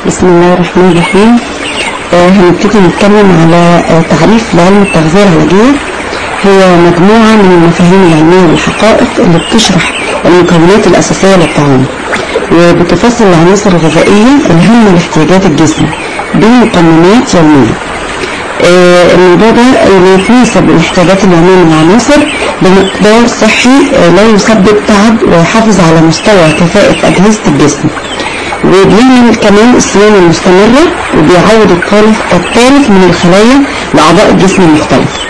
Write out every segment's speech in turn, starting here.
بسم الله الرحمن الرحيم آه هنبتدي نتكلم على آه تعريف لعلم التغذية العلاجية هي مجموعة من المفاهيم العلمية والحقائق اللي بتشرح المكونات الأساسية للطعام وبتفصل العناصر الغذائية الهامة لاحتياجات الجسم بمقننات يومية آه الموضوع ده يتناسب الاحتياجات اليومية من العناصر بمقدار صحي آه لا يسبب تعب ويحافظ على مستوى كفاءة أجهزة الجسم وبيعمل كمان الصيانة المستمرة وبيعود الطالب الطالب من الخلايا لأعضاء الجسم المختلفة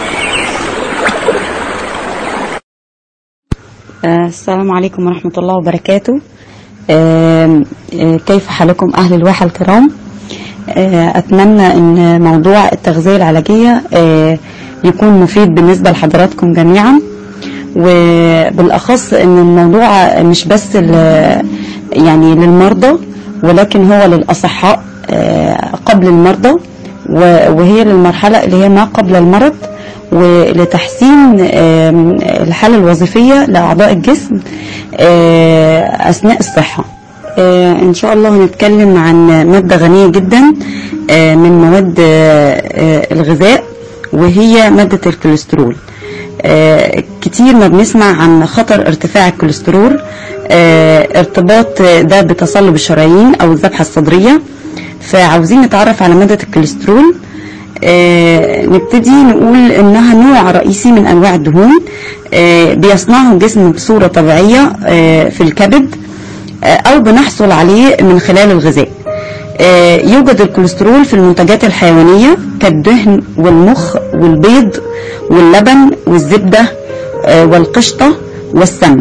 السلام عليكم ورحمة الله وبركاته آه آه كيف حالكم أهل الواحة الكرام آه أتمنى أن موضوع التغذية العلاجية يكون مفيد بالنسبة لحضراتكم جميعا وبالأخص أن الموضوع مش بس يعني للمرضى ولكن هو للأصحاء قبل المرضى وهي للمرحلة اللي هي ما قبل المرض ولتحسين الحالة الوظيفية لأعضاء الجسم أثناء الصحة إن شاء الله هنتكلم عن مادة غنية جدا من مواد الغذاء وهي مادة الكوليسترول كتير ما بنسمع عن خطر ارتفاع الكوليسترول ارتباط ده بتصلب الشرايين او الذبحة الصدرية فعاوزين نتعرف على مادة الكوليسترول آه نبتدي نقول انها نوع رئيسي من انواع الدهون آه بيصنعه الجسم بصورة طبيعية آه في الكبد او بنحصل عليه من خلال الغذاء يوجد الكوليسترول في المنتجات الحيوانية كالدهن والمخ والبيض واللبن والزبدة والقشطة والسمن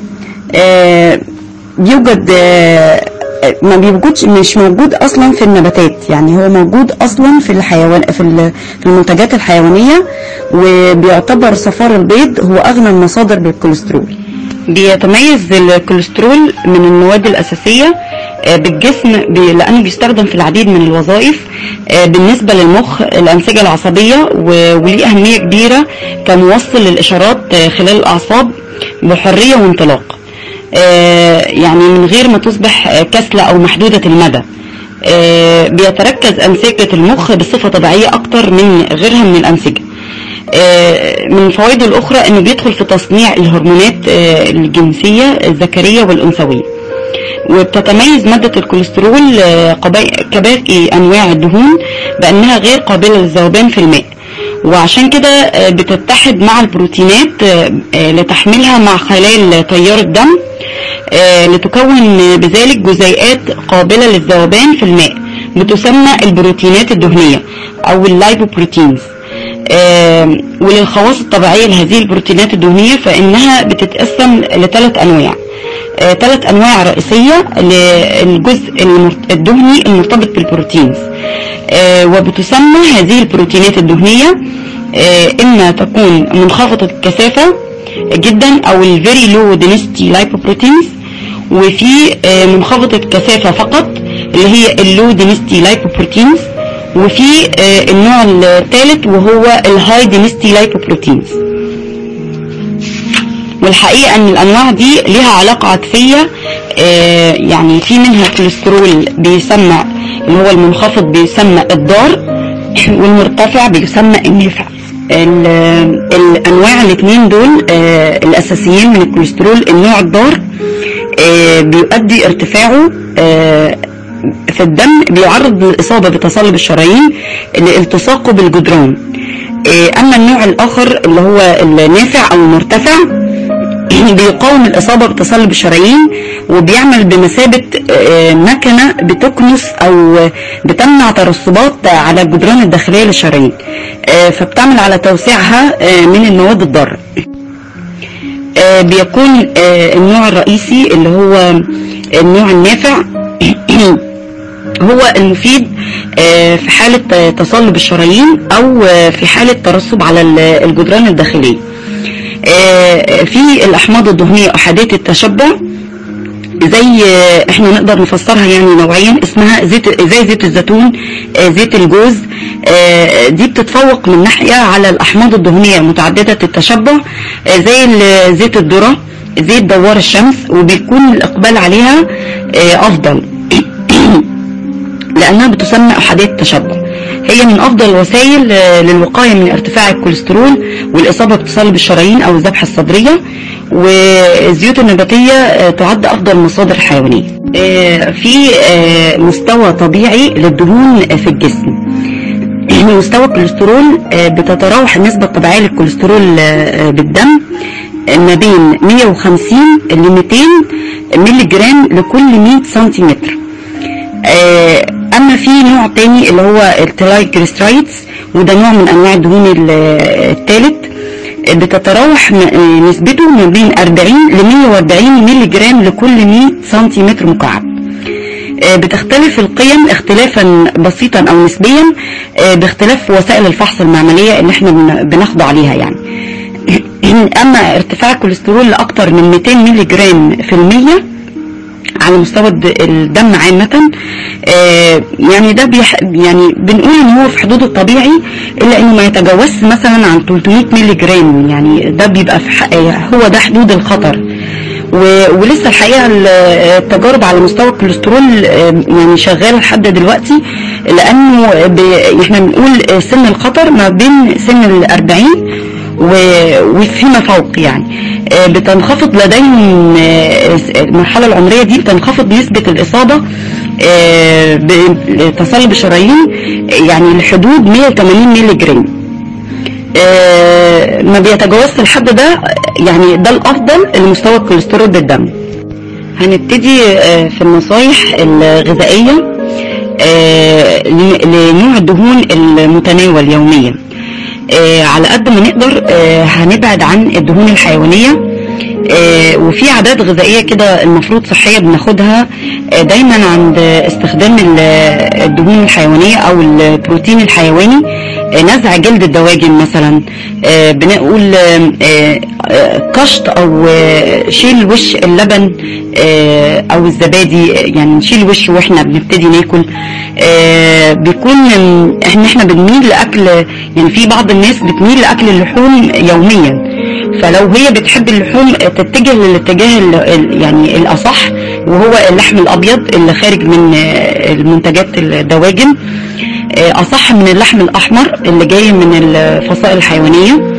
يوجد ما بيوجدش مش موجود اصلا في النباتات يعني هو موجود اصلا في الحيوان في في المنتجات الحيوانيه وبيعتبر صفار البيض هو اغنى المصادر بالكوليسترول بيتميز الكوليسترول من المواد الاساسيه بالجسم لانه بيستخدم في العديد من الوظائف بالنسبه للمخ الانسجه العصبيه وليه اهميه كبيره كموصل للاشارات خلال الاعصاب بحريه وانطلاق يعني من غير ما تصبح كسلة أو محدودة المدى بيتركز أنسجة المخ بصفة طبيعية أكتر من غيرها من الأنسجة من فوائده الأخرى أنه بيدخل في تصنيع الهرمونات الجنسية الذكرية والأنثوية وبتتميز مادة الكوليسترول كباقي أنواع الدهون بأنها غير قابلة للذوبان في الماء وعشان كده بتتحد مع البروتينات لتحميلها مع خلايا تيار الدم لتكون بذلك جزيئات قابلة للذوبان في الماء بتسمى البروتينات الدهنية أو اللايبوبروتينز وللخواص الطبيعية لهذه البروتينات الدهنية فإنها بتتقسم لثلاث أنواع ثلاث أنواع رئيسية للجزء الدهني المرتبط بالبروتينز وبتسمى هذه البروتينات الدهنية إما تكون منخفضة الكثافة جدا أو الفيري لو دينستي لايبوبروتينز وفي منخفضة الكثافة فقط اللي هي اللو دينستي لايبوبروتينز وفي النوع الثالث وهو الهاي دينستي لايبوبروتينز والحقيقة ان الانواع دي ليها علاقة عكسية يعني في منها كوليسترول بيسمى اللي هو المنخفض بيسمى الضار والمرتفع بيسمى النافع الانواع الاثنين دول الاساسيين من الكوليسترول النوع الضار بيؤدي ارتفاعه في الدم بيعرض للإصابة بتصلب الشرايين لالتصاقه بالجدران أما النوع الآخر اللي هو النافع أو المرتفع بيقاوم الإصابة بتصلب الشرايين وبيعمل بمثابة مكنة بتكنس أو بتمنع ترسبات على الجدران الداخلية للشرايين فبتعمل على توسيعها من المواد الضارة بيكون النوع الرئيسي اللي هو النوع النافع هو المفيد في حالة تصلب الشرايين أو في حالة ترسب على الجدران الداخلية في الأحماض الدهنية أحادية التشبع زي احنا نقدر نفسرها يعني نوعيا اسمها زيت زي زيت الزيتون زيت الجوز دي بتتفوق من ناحية على الأحماض الدهنية متعددة التشبع زي زيت الذرة زيت دوار الشمس وبيكون الإقبال عليها أفضل لأنها بتسمى أحادية التشبع هي من أفضل الوسائل آه، للوقاية من ارتفاع الكوليسترول والإصابة بتصلب الشرايين أو الذبحة الصدرية والزيوت النباتية آه، تعد أفضل المصادر الحيوانية آه، في آه، مستوى طبيعي للدهون في الجسم مستوى الكوليسترول آه، بتتراوح النسبة الطبيعية للكوليسترول آه، بالدم آه، ما بين 150 ل 200 مللي جرام لكل 100 سنتيمتر آه، اما في نوع تاني اللي هو التلايجليسرايدز وده نوع من انواع الدهون ال- الثالث آه، بتتراوح م- آه، نسبته ما بين 40 ل 140 مللي جرام لكل 100 سنتيمتر مكعب آه، بتختلف القيم اختلافا بسيطا او نسبيا آه، باختلاف وسائل الفحص المعملية اللي احنا بن- بنخضع ليها يعني اما ارتفاع الكوليسترول لاكثر من 200 مللي جرام في المية على مستوى الد- الدم عامة آه، يعني ده بيح يعني بنقول ان هو في حدود الطبيعي الا انه ما يتجاوزش مثلا عن 300 مللي جرام يعني ده بيبقى في حق هو ده حدود الخطر و- ولسه الحقيقة ال- التجارب على مستوى الكوليسترول آه، يعني شغالة لحد دلوقتي لانه ب- احنا بنقول سن الخطر ما بين سن الاربعين و- وفيما فوق يعني آه، بتنخفض لديهم آه، المرحلة العمرية دي بتنخفض نسبة الإصابة آه، بتصلب الشرايين آه، يعني لحدود 180 مللي جرام آه، ما بيتجاوزش الحد ده يعني ده الأفضل لمستوى الكوليسترول بالدم هنبتدي آه، في النصايح الغذائية آه، ل- لنوع الدهون المتناول يوميا آه، على قد ما نقدر آه، هنبعد عن الدهون الحيوانية آه، وفي عادات غذائية كده المفروض صحية بناخدها آه، دايما عند استخدام ال- الدهون الحيوانية او البروتين الحيواني آه، نزع جلد الدواجن مثلا آه، بنقول آه، آه، آه، قشط او آه، شيل وش اللبن آه، او الزبادي آه، يعني نشيل وش واحنا بنبتدي ناكل آه، بيكون آم، احنا احنا بنميل لاكل يعني في بعض الناس بتميل لاكل اللحوم يوميا فلو هي بتحب اللحوم تتجه للاتجاه ال- ال- يعني الاصح وهو اللحم الابيض اللي خارج من آه، المنتجات الدواجن آه، اصح من اللحم الاحمر اللي جاي من الفصائل الحيوانيه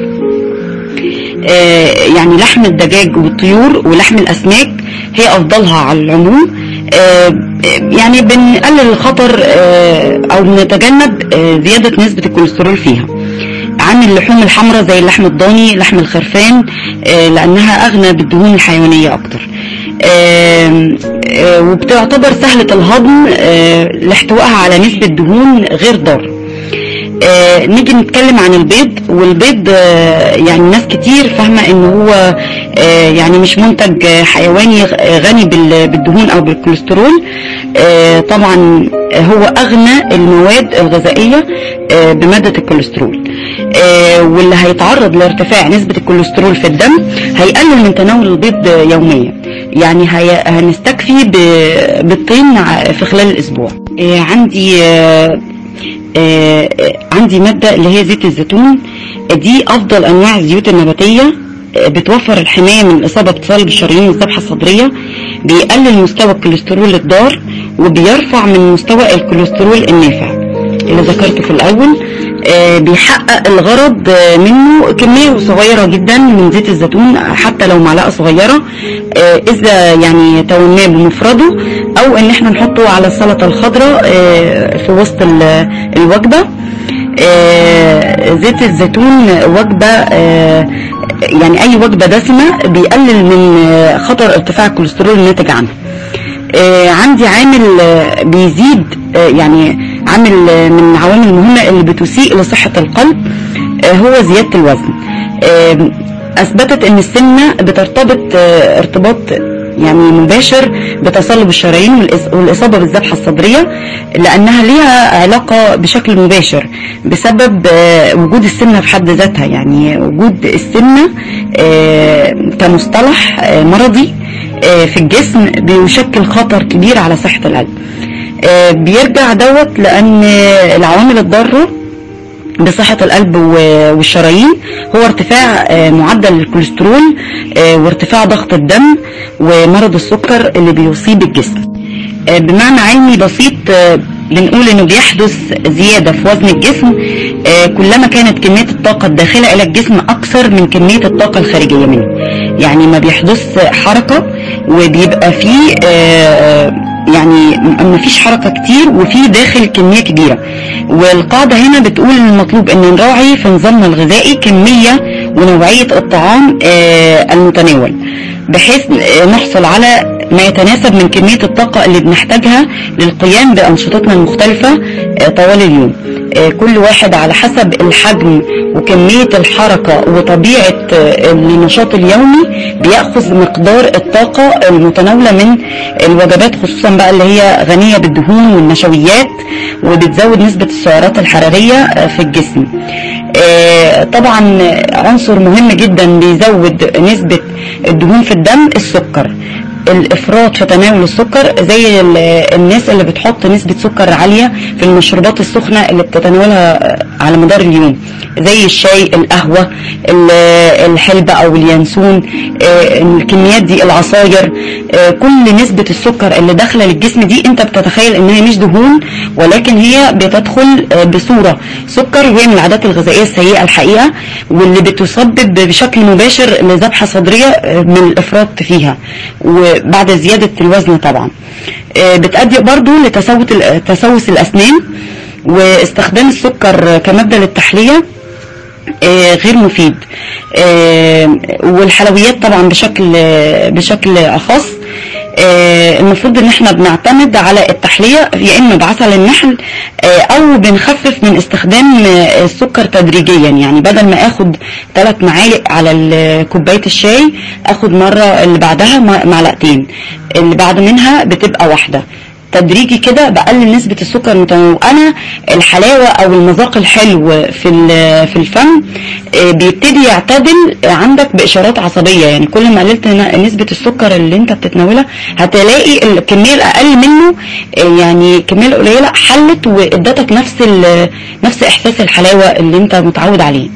آه، يعني لحم الدجاج والطيور ولحم الاسماك هي افضلها على العموم آه، يعني بنقلل الخطر آه، او بنتجنب آه، زيادة نسبة الكوليسترول فيها عن اللحوم الحمراء زي اللحم الضاني لحم الخرفان آه، لانها اغنى بالدهون الحيوانية اكتر آم، آه، وبتعتبر سهلة الهضم آه، لاحتوائها على نسبة دهون غير ضارة آه، نيجي نتكلم عن البيض والبيض آه، يعني ناس كتير فاهمة ان هو آه، يعني مش منتج آه، حيواني غ- غني بال- بالدهون او بالكوليسترول آه، طبعا هو اغنى المواد الغذائية آه، بمادة الكوليسترول آه، واللي هيتعرض لارتفاع نسبة الكوليسترول في الدم هيقلل من تناول البيض يوميا يعني هي- هنستكفي ب- بالطين ع- في خلال الاسبوع آه، عندي آه، آه، آه، عندي مادة اللي هي زيت الزيتون آه، دي أفضل أنواع الزيوت النباتية آه، بتوفر الحماية من الإصابة بتصلب الشرايين والذبحة الصدرية بيقلل مستوى الكوليسترول الضار وبيرفع من مستوى الكوليسترول النافع اللي ذكرته في الأول آه، بيحقق الغرض آه، منه كمية صغيرة جدا من زيت الزيتون حتى لو معلقة صغيرة آه، إذا يعني توناه بمفرده أو إن احنا نحطه على السلطة الخضراء آه، في وسط ال- الوجبة آه، زيت الزيتون وجبة آه، يعني أي وجبة دسمة بيقلل من آه، خطر ارتفاع الكوليسترول الناتج عنها آه، عندي عامل آه، بيزيد آه، يعني عامل آه، من العوامل المهمة اللي بتسيء لصحة القلب آه، هو زيادة الوزن آه، أثبتت أن السمنة بترتبط آه، ارتباط يعني مباشر بتصلب الشرايين والإص- والإصابة بالذبحة الصدرية لأنها ليها علاقة بشكل مباشر بسبب آه، وجود السمنة في حد ذاتها يعني وجود السمنة آه، كمصطلح آه، مرضي آه، في الجسم بيشكل خطر كبير على صحة القلب آه، بيرجع دوت لأن العوامل الضارة بصحة القلب و- والشرايين هو ارتفاع آه، معدل الكوليسترول آه، وارتفاع ضغط الدم ومرض السكر اللي بيصيب الجسم آه، بمعنى علمي بسيط آه، بنقول انه بيحدث زيادة في وزن الجسم آه، كلما كانت كمية الطاقة الداخلة الى الجسم اكثر من كمية الطاقة الخارجية منه يعني ما بيحدث حركة وبيبقى فيه آه، يعني ما فيش حركة كتير وفي داخل كمية كبيرة والقاعدة هنا بتقول المطلوب ان نراعي في نظامنا الغذائي كمية ونوعية الطعام آه، المتناول بحيث آه، نحصل على ما يتناسب من كمية الطاقة اللي بنحتاجها للقيام بأنشطتنا المختلفة آه، طوال اليوم آه، كل واحد على حسب الحجم وكمية الحركة وطبيعة آه، النشاط اليومي بيأخذ مقدار الطاقة المتناولة من الوجبات خصوصا بقى اللي هي غنية بالدهون والنشويات وبتزود نسبة السعرات الحرارية آه، في الجسم آه، طبعا عنصر مهم جدا بيزود نسبة الدهون في الدم السكر الافراط في تناول السكر زي ال- الناس اللي بتحط نسبة سكر عالية في المشروبات السخنة اللي بتتناولها على مدار اليوم زي الشاي القهوة ال- الحلبة او اليانسون آه، الكميات دي العصاير آه، كل نسبة السكر اللي داخلة للجسم دي انت بتتخيل انها مش دهون ولكن هي بتدخل آه، بصورة سكر وهي من العادات الغذائية السيئة الحقيقة واللي بتسبب بشكل مباشر لذبحة صدرية آه، من الافراط فيها وبعد زيادة الوزن طبعا آه، بتؤدي برضو لتسوس ال- تسوس الاسنان واستخدام السكر كمادة للتحلية آه، غير مفيد آه، والحلويات طبعا بشكل بشكل اخص آه، المفروض ان احنا بنعتمد على التحلية يا اما بعسل النحل آه، او بنخفف من استخدام آه، السكر تدريجيا يعني بدل ما اخد ثلاث معالق على ال- كوباية الشاي اخد مرة اللي بعدها م- معلقتين اللي بعد منها بتبقى واحدة تدريجي كده بقلل نسبة السكر المتنوع انا الحلاوة او المذاق الحلو في ال- في الفم آه، بيبتدي يعتدل عندك باشارات عصبية يعني كل ما قللت ن- نسبة السكر اللي انت بتتناولها هتلاقي الكمية الاقل منه آه، يعني الكمية القليلة حلت وادتك نفس ال- نفس احساس الحلاوة اللي انت متعود عليه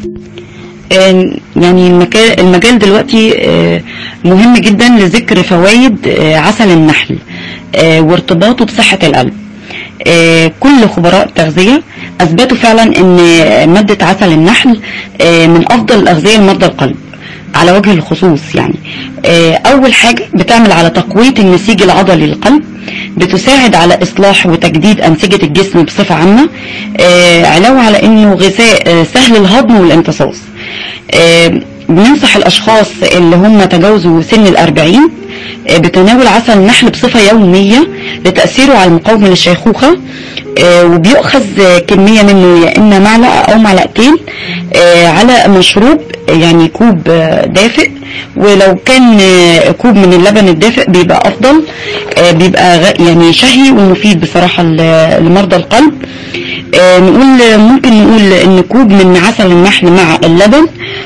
آه، يعني المكان المجال دلوقتي آه، مهم جدا لذكر فوائد آه، عسل النحل آه، وارتباطه بصحة القلب آه، كل خبراء التغذية أثبتوا فعلا أن مادة عسل النحل آه، من أفضل الأغذية لمرضى القلب على وجه الخصوص يعني آه، أول حاجة بتعمل على تقوية النسيج العضلي للقلب بتساعد على إصلاح وتجديد أنسجة الجسم بصفة عامة آه، علاوة على أنه غذاء آه، سهل الهضم والامتصاص آه، بننصح الأشخاص اللي هم تجاوزوا سن الأربعين آه، بتناول عسل النحل بصفة يومية لتأثيره على المقاومة للشيخوخة آه، وبيؤخذ آه، كمية منه يا إما معلقة أو معلقتين آه، على مشروب يعني كوب آه، دافئ ولو كان آه، كوب من اللبن الدافئ بيبقى أفضل آه، بيبقى غ- يعني شهي ومفيد بصراحة ل- لمرضى القلب آه، نقول ممكن نقول ان كوب من عسل النحل مع اللبن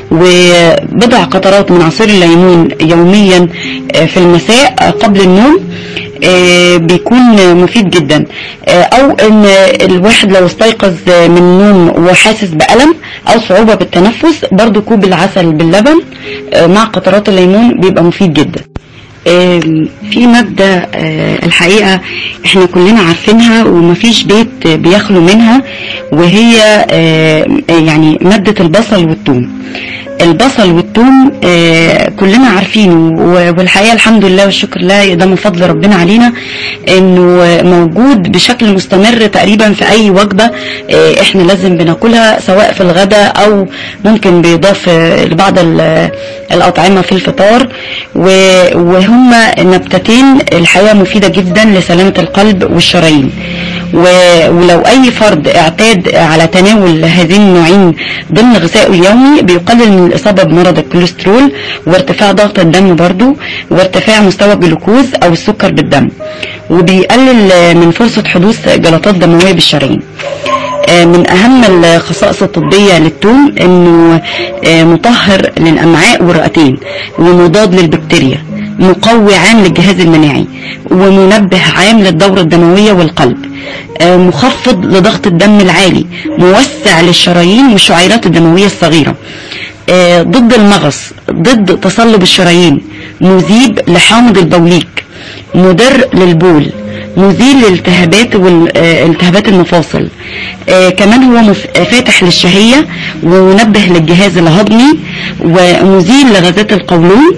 وبضع قطرات من عصير الليمون يوميا آه، في المساء آه، قبل النوم آه، بيكون مفيد جدا آه، او ان الواحد لو استيقظ من النوم وحاسس بألم او صعوبة بالتنفس برضو كوب العسل باللبن آه، مع قطرات الليمون بيبقى مفيد جدا آم، في مادة آه، الحقيقة احنا كلنا عارفينها ومفيش بيت بيخلو منها وهي آه، يعني مادة البصل والثوم البصل والثوم آه، كلنا عارفينه و- والحقيقة الحمد لله والشكر لله ده من فضل ربنا علينا انه موجود بشكل مستمر تقريبا في اي وجبة آه، احنا لازم بناكلها سواء في الغداء او ممكن بيضاف آه، لبعض ال- الاطعمة في الفطار و- وهم نبتتين الحقيقة مفيدة جدا لسلامة القلب والشرايين و- ولو اي فرد اعتاد على تناول هذين النوعين ضمن غذائه اليومي بيقلل من الاصابة بمرض الكوليسترول وارتفاع ضغط الدم برضو وارتفاع مستوى الجلوكوز او السكر بالدم وبيقلل من فرصة حدوث جلطات دموية بالشرايين آه، من اهم الخصائص الطبية للثوم انه آه، مطهر للامعاء والرئتين ومضاد للبكتيريا مقوي عام للجهاز المناعي ومنبه عام للدورة الدموية والقلب آه، مخفض لضغط الدم العالي موسع للشرايين والشعيرات الدموية الصغيرة آه، ضد المغص ضد تصلب الشرايين مذيب لحامض البوليك مدر للبول مزيل للالتهابات والالتهابات المفاصل آه كمان هو مف- فاتح للشهية ومنبه للجهاز الهضمي ومزيل لغازات القولون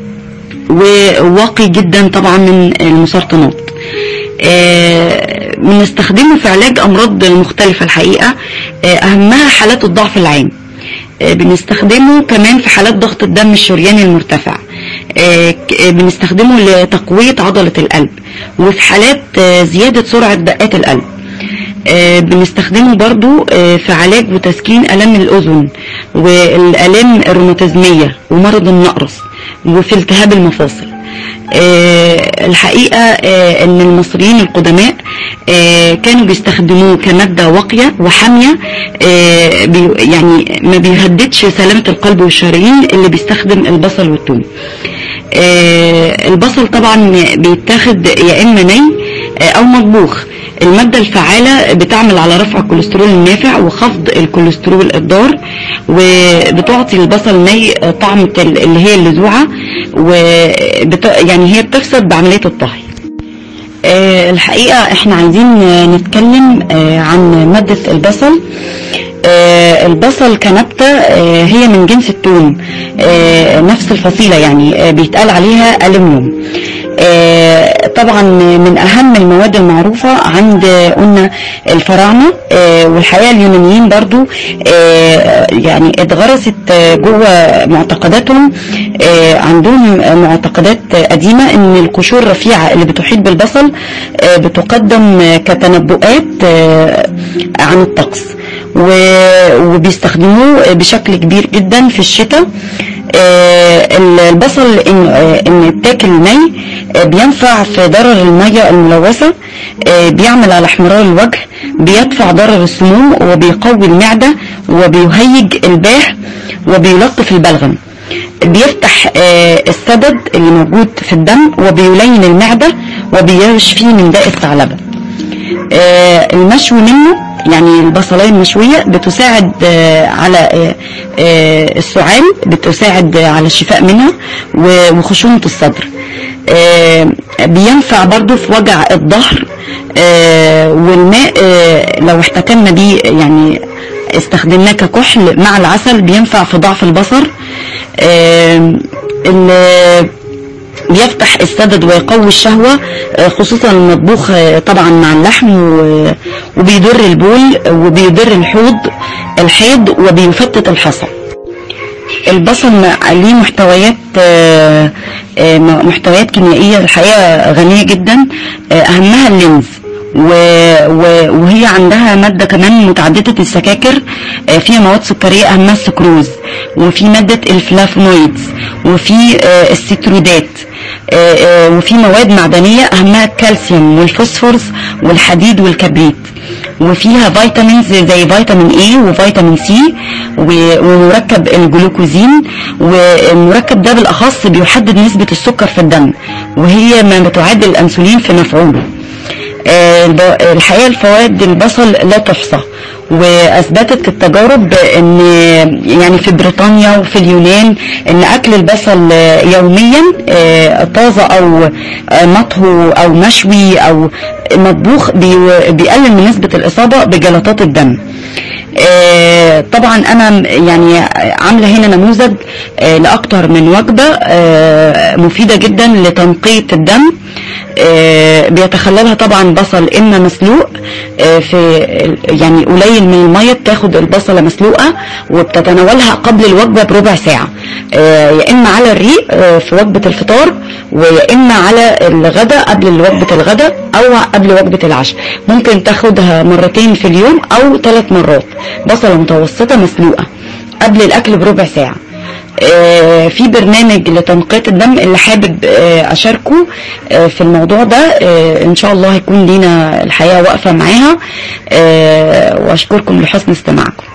وواقي جدا طبعا من المسرطنات آه، بنستخدمه في علاج امراض مختلفة الحقيقة آه، اهمها حالات الضعف العام آه، بنستخدمه كمان في حالات ضغط الدم الشرياني المرتفع آه، ك- آه، بنستخدمه لتقوية عضلة القلب وفي حالات آه، زيادة سرعة دقات القلب آه، بنستخدمه برضو آه، في علاج وتسكين ألم الأذن والألام الروماتيزمية ومرض النقرس وفي التهاب المفاصل آه، الحقيقة آه، ان المصريين القدماء آه، كانوا بيستخدموه كمادة واقية وحامية آه، بي- يعني ما بيهددش سلامة القلب والشرايين اللي بيستخدم البصل والثوم آه، البصل طبعا بيتاخد يا اما ني آه، او مطبوخ المادة الفعالة بتعمل على رفع الكوليسترول النافع وخفض الكوليسترول الضار وبتعطي البصل ني آه، طعم ال- اللي هي اللذوعة وبت... يعني هي بتفسد بعملية الطهي آه، الحقيقة احنا عايزين آه، نتكلم آه، عن مادة البصل آه، البصل كنبتة آه، هي من جنس الثوم آه، نفس الفصيلة يعني آه، بيتقال عليها ألمنيوم آه، طبعا من أهم المواد المعروفة عند آه، قلنا الفراعنة آه، والحقيقة اليونانيين برضو آه، يعني اتغرست آه، جوه معتقداتهم آه، عندهم آه، معتقدات آه، قديمة ان القشور الرفيعة اللي بتحيط بالبصل آه، بتقدم آه، كتنبؤات آه، عن الطقس و- وبيستخدموه بشكل كبير جدا في الشتاء آه، البصل ان آه، ان يتاكل ني آه، بينفع في ضرر الميه الملوثه آه، بيعمل على احمرار الوجه بيدفع ضرر السموم وبيقوي المعده وبيهيج الباه وبيلطف البلغم بيفتح آه، السدد اللي موجود في الدم وبيلين المعده وبيشفي من داء الثعلبه آه، المشوي منه يعني البصلايه المشويه بتساعد آه، على آه، آه، السعال بتساعد آه، على الشفاء منها و- وخشونه الصدر آه، بينفع برضو في وجع الظهر آه، والماء آه، لو احتكمنا بيه يعني استخدمناه ككحل مع العسل بينفع في ضعف البصر آه، ال- بيفتح السدد ويقوي الشهوة آه، خصوصا المطبوخ آه، طبعا مع اللحم و- وبيضر البول وبيضر الحوض الحيض وبيفتت الحصى البصل م- ليه محتويات آه، آه، م- محتويات كيميائية الحقيقة غنية جدا آه، أهمها اللينز و- و- وهي عندها مادة كمان متعددة السكاكر آه، فيها مواد سكرية أهمها السكروز وفي مادة الفلافونويدز وفي آه، السترودات آه، آه، وفي مواد معدنية أهمها الكالسيوم والفوسفورس والحديد والكبريت وفيها فيتامينز زي فيتامين A وفيتامين C و- ومركب الجلوكوزين والمركب ده بالأخص بيحدد نسبة السكر في الدم وهي ما بتعادل الأنسولين في مفعوله آه، الب- الحقيقة الفوائد البصل لا تحصى واثبتت التجارب ان يعني في بريطانيا وفي اليونان ان اكل البصل آه، يوميا آه، طازه او آه، مطهو او مشوي او مطبوخ بي- بيقلل من نسبه الاصابه بجلطات الدم آه، طبعا انا م- يعني عامله هنا نموذج آه، لاكتر من وجبه آه، مفيده جدا لتنقيه الدم آه، بيتخللها طبعا بصل اما مسلوق آه، في ال- يعني قليل من الميه بتاخد البصله مسلوقه وبتتناولها قبل الوجبه بربع ساعه آه، يا اما على الريق آه، في وجبه الفطار ويا اما على الغداء قبل وجبه الغداء او قبل وجبه العشاء ممكن تاخدها مرتين في اليوم او ثلاث مرات بصله متوسطه مسلوقه قبل الاكل بربع ساعه آه، في برنامج لتنقية الدم اللي حابب آه، أشاركه آه، في الموضوع ده آه، إن شاء الله هيكون لينا الحقيقة واقفة معاها آه، وأشكركم لحسن استماعكم